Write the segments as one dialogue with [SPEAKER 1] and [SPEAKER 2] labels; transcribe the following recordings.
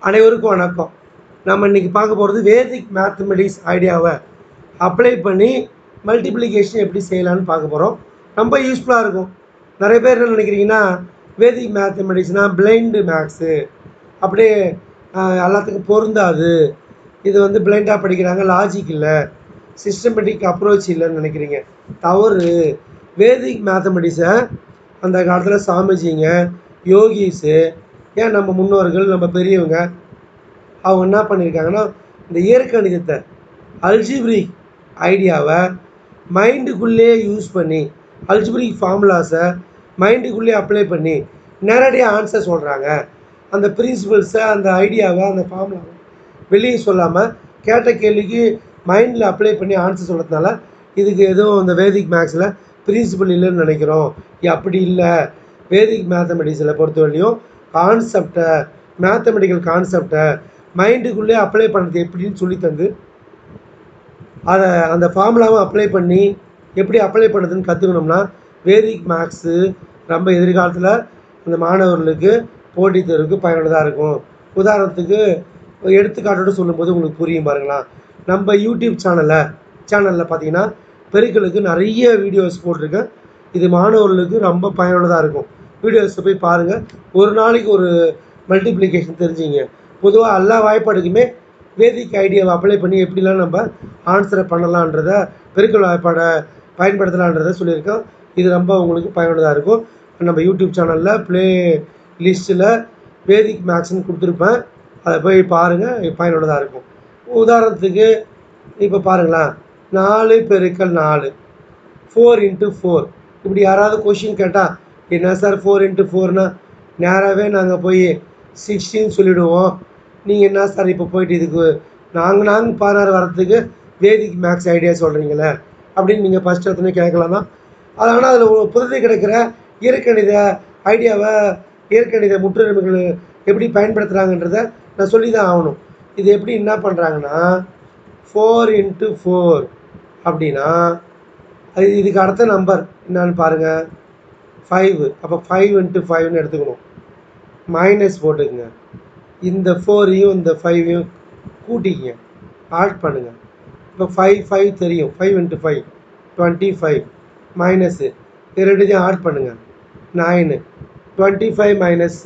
[SPEAKER 1] அனைவருக்கும் வணக்கம் நம்ம இன்னைக்கு பார்க்க போகிறது வேதிக் மேத்தமெட்டிக்ஸ் ஐடியாவை அப்ளை பண்ணி மல்டிப்ளிகேஷன் எப்படி செய்யலாம்னு பார்க்க போகிறோம் ரொம்ப யூஸ்ஃபுல்லாக இருக்கும் நிறைய பேர் என்ன நினைக்கிறீங்கன்னா வேதிக் மேத்தமெட்டிக்ஸ்னால் பிளைண்டு மேக்ஸு அப்படியே ஆஹ், எல்லாத்துக்கும் பொருந்தாது இது வந்து பிளைண்டாக படிக்கிறாங்க லாஜிக் இல்லை சிஸ்டமேட்டிக் அப்ரோச் இல்லைன்னு நினைக்கிறீங்க தவறு வேதிக் மேத்தமெட்டிக்ஸை அந்த காலத்தில் சாமிஜிங்க யோகிஸு ஏன் நம்ம முன்னோர்கள் நம்ம பெரியவங்க அவங்க என்ன பண்ணியிருக்காங்கன்னா இந்த இயற்கணிதத்தை அல்ஜிப்ரிக் ஐடியாவை மைண்டுக்குள்ளே யூஸ் பண்ணி அல்ஜிப்ரிக் ஃபார்முலாஸை மைண்டுக்குள்ளே அப்ளை பண்ணி நேரடியாக ஆன்சர் சொல்கிறாங்க அந்த பிரின்சிபல்ஸை அந்த ஐடியாவை அந்த ஃபார்முலாவை வெளியே சொல்லாமல் கேட்ட கேள்விக்கு மைண்டில் அப்ளை பண்ணி ஆன்சர் சொல்கிறதுனால இதுக்கு எதுவும் இந்த வேதிக் மேக்ஸில் பிரின்சிபல் இல்லைன்னு நினைக்கிறோம் இது அப்படி இல்லை வேதிக் மேத்தமெட்டிக்ஸில் பொறுத்தவரையிலையும் கான்செப்டை மேத்தமெட்டிக்கல் கான்செப்டை மைண்டுக்குள்ளே அப்ளை பண்ணுறது எப்படின்னு சொல்லி தந்து அதை அந்த ஃபார்முலாவை அப்ளை பண்ணி எப்படி அப்ளை பண்ணுறதுன்னு கற்றுக்கணும்னா வேதிக் மேக்ஸு ரொம்ப எதிர்காலத்தில் அந்த மாணவர்களுக்கு போட்டித் தேர்வுக்கு பயனுள்ளதாக இருக்கும் உதாரணத்துக்கு ஒரு எடுத்துக்காட்டோட சொல்லும்போது உங்களுக்கு புரியும் பாருங்களா நம்ம யூடியூப் சேனலில் சேனலில் பார்த்தீங்கன்னா பெருக்களுக்கு நிறைய வீடியோஸ் போட்டிருக்கேன் இது மாணவர்களுக்கு ரொம்ப பயனுள்ளதாக இருக்கும் வீடியோஸை போய் பாருங்கள் ஒரு நாளைக்கு ஒரு மல்டிப்ளிகேஷன் தெரிஞ்சுங்க பொதுவாக எல்லா வாய்ப்பாடுக்குமே வேதிக் ஐடியாவை அப்ளை பண்ணி எப்படிலாம் நம்ம ஆன்சரை பண்ணலான்றத பெருக்கல் வாய்ப்பாடை பயன்படுத்தலான்றத சொல்லியிருக்கோம் இது ரொம்ப உங்களுக்கு பயனுள்ளதாக இருக்கும் நம்ம யூடியூப் சேனலில் ப்ளே லிஸ்ட்டில் வேதிக் மேக்ஸ்னு கொடுத்துருப்பேன் அதை போய் பாருங்கள் பயனுள்ளதாக இருக்கும் உதாரணத்துக்கு இப்போ பாருங்களேன் நாலு பெருக்கல் நாலு ஃபோர் இன்ட்டு ஃபோர் இப்படி யாராவது கொஷின் கேட்டால் என்ன சார் ஃபோர் இன்ட்டு ஃபோர்னா நேராகவே நாங்கள் போய் சிக்ஸ்டின்னு சொல்லிவிடுவோம் நீங்கள் என்ன சார் இப்போ போயிட்டு இதுக்கு நாங்கள் நாங்கள் பதினாறு வரத்துக்கு வேதிக் மேக்ஸ் ஐடியா சொல்கிறீங்களே அப்படின்னு நீங்கள் ஃபஸ்ட் எடுத்துனே கேட்கலாம் தான் அது ஆனால் அதில் புதுதை கிடைக்கிற இயற்கணித ஐடியாவை இயற்கணித முற்றுரிமைகள் எப்படி பயன்படுத்துகிறாங்கன்றத நான் சொல்லி தான் ஆகணும் இது எப்படி என்ன பண்ணுறாங்கன்னா ஃபோர் இன்ட்டு ஃபோர் அப்படின்னா அது இதுக்கு அடுத்த நம்பர் என்னன்னு பாருங்கள் ஃபைவ் அப்போ ஃபைவ் இன்ட்டு ஃபைவ்னு எடுத்துக்கணும் மைனஸ் போட்டுக்குங்க இந்த ஃபோரையும் இந்த ஃபைவையும் கூட்டிக்கங்க ஆட் பண்ணுங்கள் இப்போ ஃபைவ் ஃபைவ் தெரியும் five into five twenty five minus இது ரெண்டுத்தையும் ஆட் பண்ணுங்கள் nine twenty five minus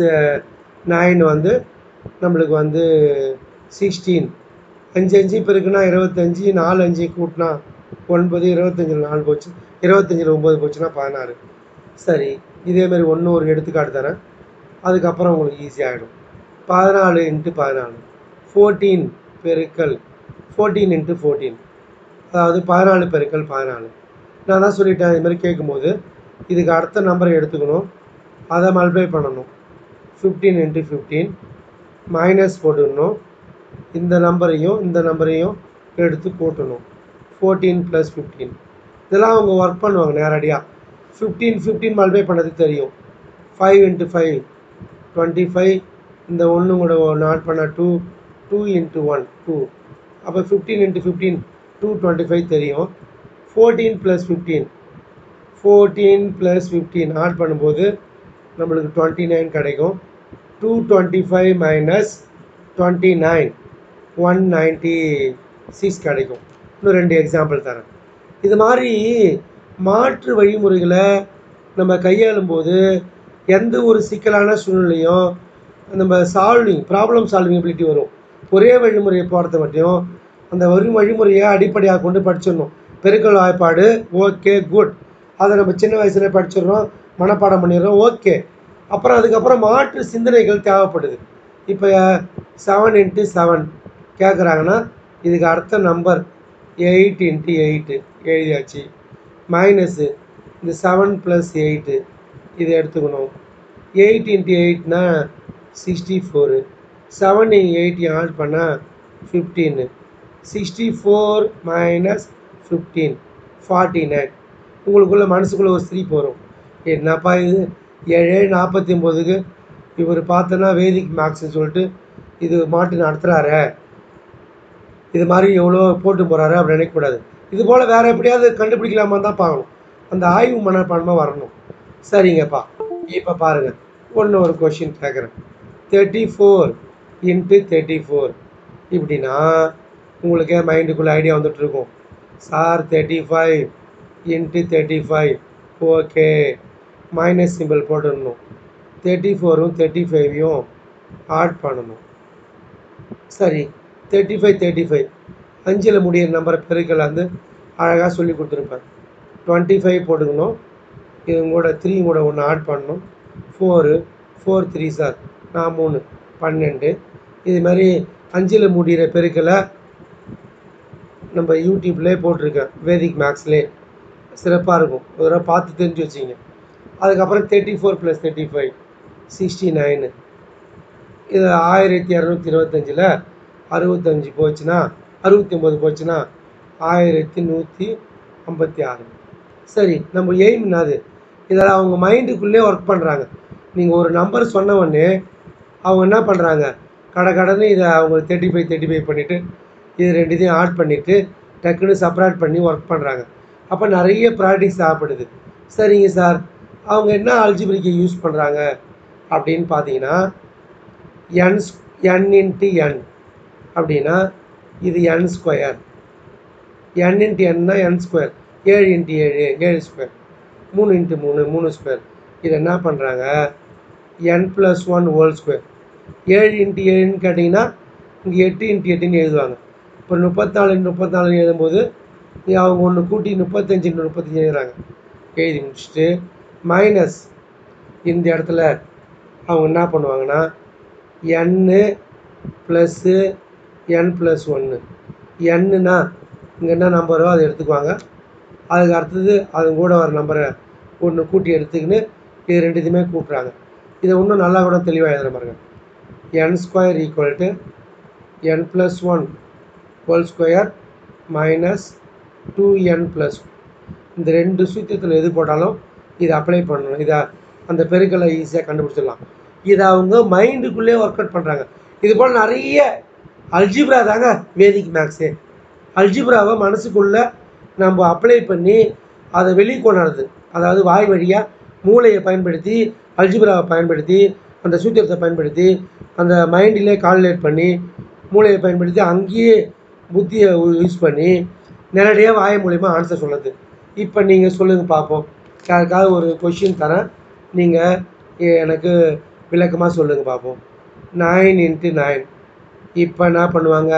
[SPEAKER 1] nine வந்து நம்மளுக்கு வந்து சிக்ஸ்டீன் அஞ்சு அஞ்சு இப்போ இருக்குன்னா இருபத்தஞ்சி நாலு அஞ்சு கூட்டினா ஒன்பது இருபத்தஞ்சில் நாலு போச்சு இருபத்தஞ்சில் ஒம்பது போச்சுன்னா பதினாறு சரி இதேமாரி ஒன்று ஒரு எடுத்துக்காட்டு தரேன் அதுக்கப்புறம் உங்களுக்கு ஈஸியாகிடும் பதினாலு இன்ட்டு பதினாலு ஃபோர்டீன் பெருக்கல் ஃபோர்டீன் இன்ட்டு ஃபோர்டீன் அதாவது பதினாலு பெருக்கல் பதினாலு நான் தான் சொல்லிட்டேன் இது மாதிரி கேட்கும்போது இதுக்கு அடுத்த நம்பரை எடுத்துக்கணும் அதை மல்டிப்ளை பண்ணணும் ஃபிஃப்டீன் இன்ட்டு ஃபிஃப்டீன் மைனஸ் போட்டுக்கணும் இந்த நம்பரையும் இந்த நம்பரையும் எடுத்து கூட்டணும் ஃபோர்டீன் ப்ளஸ் ஃபிஃப்டீன் இதெல்லாம் அவங்க ஒர்க் பண்ணுவாங்க நேரடியாக ஃபிஃப்டீன் ஃபிஃப்டீன் மல்டிப்ளை பண்ணது தெரியும் five into five twenty five இந்த ஒன்று கூட ஒன்று ஆட் பண்ணால் two two into one two அப்போ fifteen into fifteen two twenty five தெரியும் fourteen plus fifteen fourteen plus fifteen add பண்ணும்போது நம்மளுக்கு டுவெண்ட்டி நைன் கிடைக்கும் two twenty five minus twenty nine one ninety six கிடைக்கும் இன்னும் ரெண்டு எக்ஸாம்பிள் தரேன் இது மாதிரி மாற்று வழிமுறைகளை நம்ம கையாளும் போது எந்த ஒரு சிக்கலான சூழ்நிலையும் நம்ம சால்விங் ப்ராப்ளம் சால்விங் எபிலிட்டி வரும் ஒரே வழிமுறையை போகிறத மட்டும் அந்த ஒரு வழிமுறையை அடிப்படையாக கொண்டு படிச்சிடணும் பெருக்கல் வாய்ப்பாடு ஓகே குட் அதை நம்ம சின்ன வயசுல படிச்சிடுறோம் மனப்பாடம் பண்ணிடுறோம் ஓகே அப்புறம் அதுக்கப்புறம் மாற்று சிந்தனைகள் தேவைப்படுது இப்போ செவன் இன்ட்டு செவன் கேட்குறாங்கன்னா இதுக்கு அடுத்த நம்பர் எயிட் இன்ட்டு எயிட்டு எழுதியாச்சு மைனஸு இந்த செவன் ப்ளஸ் எயிட்டு இதை எடுத்துக்கணும் எயிட் இன்ட்டு எயிட்னா சிக்ஸ்டி ஃபோரு செவன் எயிட்டையும் ஆட் பண்ணால் fifteen sixty four minus fifteen forty nine உங்களுக்குள்ள மனசுக்குள்ளே ஒரு சிரிப்பு வரும் என்னப்பா இது ஏழு நாற்பத்தி ஒம்போதுக்கு இவர் பார்த்தோன்னா வேதிக் மேக்ஸ்னு சொல்லிட்டு இது மாட்டு நடத்துகிறாரே இது மாதிரி எவ்வளோ போட்டு போகிறாரு அப்படி நினைக்கக்கூடாது இது போல் வேறு எப்படியாவது கண்டுபிடிக்கலாமா தான் பார்க்கணும் அந்த ஆய்வு மனப்பான்மை வரணும் சரிங்கப்பா இப்போ பாருங்கள் ஒன்று ஒரு கொஷின் கேட்குறேன் thirty four into thirty four இப்படின்னா உங்களுக்கே மைண்டுக்குள்ளே ஐடியா வந்துட்டு இருக்கும் sir thirty five into thirty five okay minus simple போட்டுடணும் தேர்ட்டி ஃபோரும் தேர்ட்டி ஃபைவையும் ஆட் பண்ணணும் சரி தேர்ட்டி ஃபைவ் தேர்ட்டி ஃபைவ் அஞ்சில் முடியிற நம்பரை பெருக்கல வந்து அழகாக சொல்லி கொடுத்துருப்பேன் டுவெண்ட்டி ஃபைவ் போட்டுக்கணும் இது கூட த்ரீ கூட ஒன்று ஆட் பண்ணணும் ஃபோரு ஃபோர் த்ரீ சார் நான் மூணு பன்னெண்டு இது மாதிரி அஞ்சில் முடிகிற பெருக்கலை நம்ம யூடியூப்லேயே போட்டிருக்கேன் வேதிக் மேக்ஸ்லேயே சிறப்பாக இருக்கும் ஒரு தடவை பார்த்து தெரிஞ்சு வச்சிங்க அதுக்கப்புறம் thirty four plus thirty five sixty nine இது ஆயிரத்தி இரநூத்தி இருபத்தஞ்சில் அறுபத்தஞ்சி போச்சுன்னா அறுபத்தி ஒம்பது போச்சுன்னா ஆயிரத்தி நூற்றி ஐம்பத்தி ஆறு சரி நம்ம எய்ம் என்னது இதில் அவங்க மைண்டுக்குள்ளே ஒர்க் பண்ணுறாங்க நீங்கள் ஒரு நம்பர் சொன்ன உடனே அவங்க என்ன பண்ணுறாங்க கடை கடன்னு இதை அவங்க தேர்ட்டி ஃபைவ் தேர்ட்டி ஃபைவ் பண்ணிவிட்டு இது ரெண்டுத்தையும் ஆட் பண்ணிவிட்டு டக்குன்னு செப்பரேட் பண்ணி ஒர்க் பண்ணுறாங்க அப்போ நிறைய ப்ராக்டிஸ் தேவைப்படுது சரிங்க சார் அவங்க என்ன அல்ஜிபிரிக்கை யூஸ் பண்ணுறாங்க அப்படின்னு பார்த்தீங்கன்னா என் என் இன்ட்டு என் அப்படின்னா இது என் ஸ்கொயர் என் இன்ட்டு என்னா என் ஸ்கொயர் ஏழு இன்ட்டு ஏழு ஏழு ஸ்கொயர் மூணு இன்ட்டு மூணு மூணு ஸ்கொயர் இது என்ன பண்ணுறாங்க N plus one whole square ஏழு இன்ட்டு ஏழுன்னு கேட்டிங்கன்னா இங்கே எட்டு இன்ட்டு எட்டுன்னு எழுதுவாங்க இப்போ முப்பத்தாலு இன்ட்டு முப்பத்தாலுன்னு எழுதும்போது இங்க அவங்க ஒன்று கூட்டி முப்பத்தஞ்சு இன்ட்டு முப்பத்தஞ்சு எழுதுறாங்க எழுதி முடிச்சுட்டு மைனஸ் இந்த இடத்துல அவங்க என்ன பண்ணுவாங்கன்னா என்னு ப்ளஸ்ஸு என் ப்ளஸ் ஒன்று எண்ணுனா இங்கே என்ன நம்பரோ அதை எடுத்துக்குவாங்க அதுக்கு அடுத்தது அது கூட வர நம்பரை ஒன்று கூட்டி எடுத்துக்கின்னு இது ரெண்டுத்தையுமே கூட்டுறாங்க இதை இன்னும் நல்லா கூட தெளிவாக எழுதுற பாருங்க N square equal to N plus one whole square minus two N plus இந்த ரெண்டு சூத்திரத்தில் எது போட்டாலும் இதை அப்ளை பண்ணணும் இதை அந்த பெருக்கலை ஈஸியாக கண்டுபிடிச்சிடலாம் இதை அவங்க மைண்டுக்குள்ளே ஒர்க் அவுட் பண்ணுறாங்க இது போல் நிறைய அல்ஜிப்ரா தாங்க வேதிக் மேக்ஸு அல்ஜிப்ராவை மனசுக்குள்ளே நம்ம அப்ளை பண்ணி அதை வெளியே கொண்டாடுறது அதாவது வாய் வழியாக மூளையை பயன்படுத்தி அல்ஜிப்ராவை பயன்படுத்தி அந்த சூத்திரத்தை பயன்படுத்தி அந்த மைண்டிலே கால்குலேட் பண்ணி மூளையை பயன்படுத்தி அங்கேயே புத்தியை யூஸ் பண்ணி நேரடியாக வாய் மூலிமா ஆன்சர் சொல்லுது இப்போ நீங்கள் சொல்லுங்கள் பார்ப்போம் யாருக்காவது ஒரு கொஷின் தரேன் நீங்கள் எனக்கு விளக்கமாக சொல்லுங்கள் பார்ப்போம் நைன் இன்ட்டு நைன் இப்போ என்ன பண்ணுவாங்க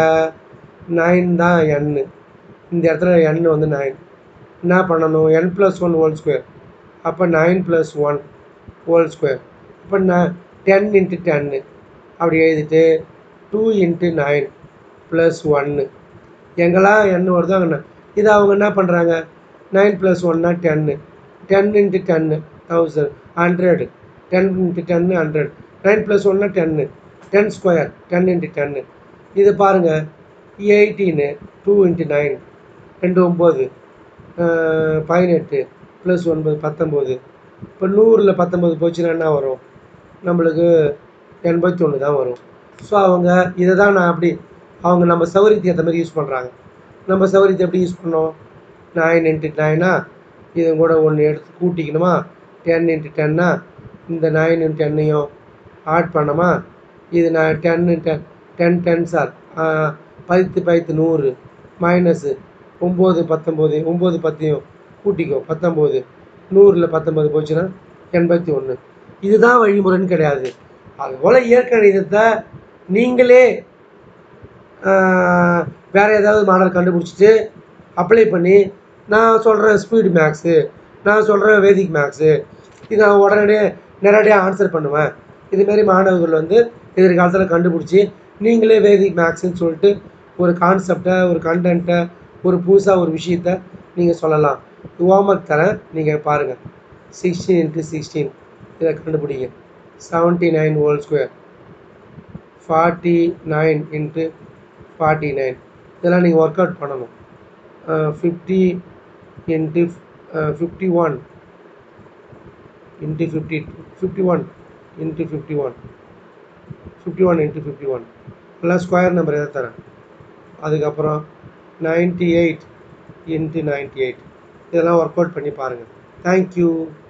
[SPEAKER 1] நைன் தான் எண்ணு இந்த இடத்துல எண் வந்து நைன் என்ன பண்ணணும் N plus one whole square அப்போ nine plus one whole square இப்போ நான் டென் இன்ட்டு டென்னு அப்படி எழுதிட்டு டூ இன்ட்டு நைன் ப்ளஸ் ஒன்று எங்கெல்லாம் எண் வருதோ அங்கே இதை அவங்க என்ன பண்ணுறாங்க நைன் ப்ளஸ் ஒன்னா ten ten into ten thousand hundred ten into ten hundred nine plus ஒன்னா ten ten square ten into ten இது பாருங்கள் எயிட்டீனு டூ இன்ட்டு நைன் ரெண்டு ஒம்பது பதினெட்டு ப்ளஸ் ஒன்பது பத்தொம்போது இப்போ நூறில் பத்தொம்போது போச்சுன்னா என்ன வரும் நம்மளுக்கு எண்பத்தி ஒன்று தான் வரும் ஸோ அவங்க இதை தான் நான் அப்படி அவங்க நம்ம சௌகரியத்துக்கு ஏற்ற மாதிரி யூஸ் பண்ணுறாங்க நம்ம சௌகரியத்தை எப்படி யூஸ் பண்ணோம் நைன் இன்ட்டு நைனா இது கூட ஒன்று எடுத்து கூட்டிக்கணுமா டென் இன்ட்டு டென்னா இந்த நைன் இன்ட்டு டென்னையும் ஆட் பண்ணோமா இது நான் ten ten ten ten sir பத்து பத்து நூறு மைனஸு ஒம்பது பத்தொம்போது ஒம்பது பத்தையும் கூட்டிக்கோ பத்தொம்போது நூறில் பத்தொம்போது போச்சுன்னா எண்பத்தி ஒன்று இதுதான் வழிமுறைன்னு கிடையாது அதுபோல் இயற்கணிதத்தை நீங்களே ஆஹ், வேற ஏதாவது மாடல் கண்டுபிடிச்சிட்டு அப்ளை பண்ணி நான் சொல்கிற ஸ்பீடு மேக்ஸு நான் சொல்கிற வேதிக் மேக்ஸு இது நான் உடனே நேரடியாக ஆன்சர் பண்ணுவேன் இதுமாரி மாணவர்கள் வந்து எதிர்காலத்தில் கண்டுபிடிச்சி நீங்களே வேதிக் மேக்ஸ்ன்னு சொல்லிட்டு ஒரு கான்செப்டை ஒரு கண்டென்ட்டை ஒரு புதுசாக ஒரு விஷயத்த நீங்கள் சொல்லலாம் ஹோம்ஒர்க் தரேன் நீங்கள் பாருங்கள் சிக்ஸ்டீன் இன்ட்டு சிக்ஸ்டீன் இதை கண்டுபிடிங்க seventy nine whole square forty nine into forty nine இதெல்லாம் நீங்கள் ஒர்க் அவுட் பண்ணணும் fifty into fifty one into fifty fifty one into fifty one fifty one into fifty one எல்லாம் square number எதாவது தரேன் அதுக்கப்புறம் ninety eight into ninety eight இதெல்லாம் work out பண்ணி பாருங்கள் தேங்க்யூ